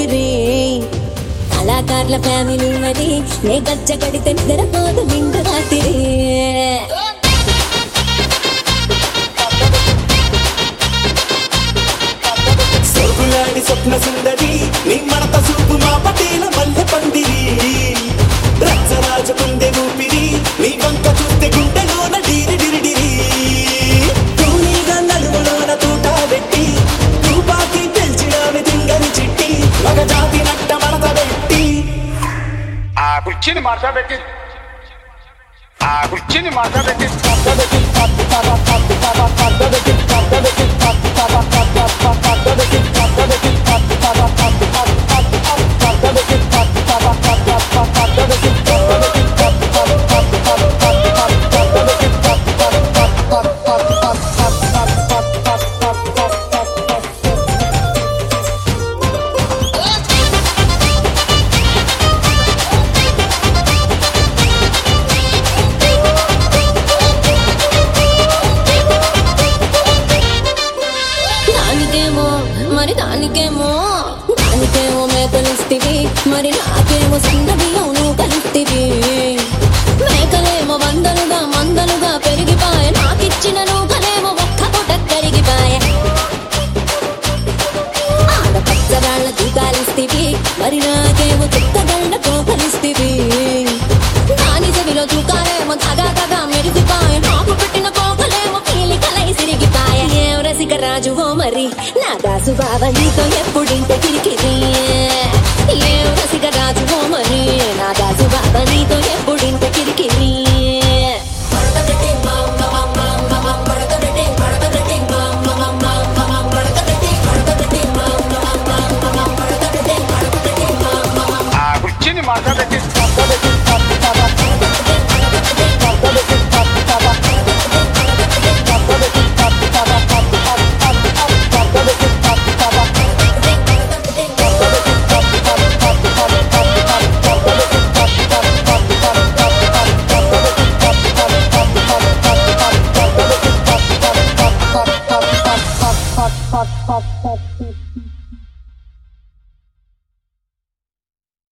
రే కళాకారుల ఫ్యామిలీ మరి నే గజ్జ కడితే నిద్రపోదు నిండు రాత్రి సొగులాడి స్వప్న సుందరి నీ మడత చూపు మా పటేల మల్లె పందిరి రచ్చరాజ గుండె ఊపిరి నీ వంక చూస్తే గుండెలోన డిరి డిరి డిరి తూనీగా నలుగులోన తూట పెట్టి రూపాకి పెంచినావి తింగని చిట్టి మగ జాతి నట్ట మడత పెట్టి ఆ కుర్చీని మార్చబెట్టి ఆ కుర్చీని మార్చబెట్టి పద్ధతి పద్ధతి పద్ధతి పద్ధతి పద్ధతి పద్ధతి పద్ధతి దానికేమో మరి దానికేమో దానికేమో మేకలిస్తివి మరి నాకేమో సందడిలో నువ్వు కలిస్తివి మేకలేమో వందలుగా మందలుగా పెరిగిపాయ నాకిచ్చిన నూకలేమో ఒక్క పూట కరిగిపాయ ఆడపచ్చగాళ్ళ తూకాలిస్తివి మరి నాకేమో చుక్కగళ్ళ కోకలిస్తివి దాని చెవిలో తూకాలేమో తగా తగా మెరిసిపాయ నాకు పెట్టిన కోకలేమో పీలికలై సిరిగిపాయ ఏం రసిక రాజువో మరి నా దాసు బావ నీతో ఎప్పుడింట కిరికిరి ఏం రసిక రాజువో మరి నా దాసు బావ నీతో ఎప్పుడింట కిరికిరి ఆ కుర్చీని మార్చబెట్టి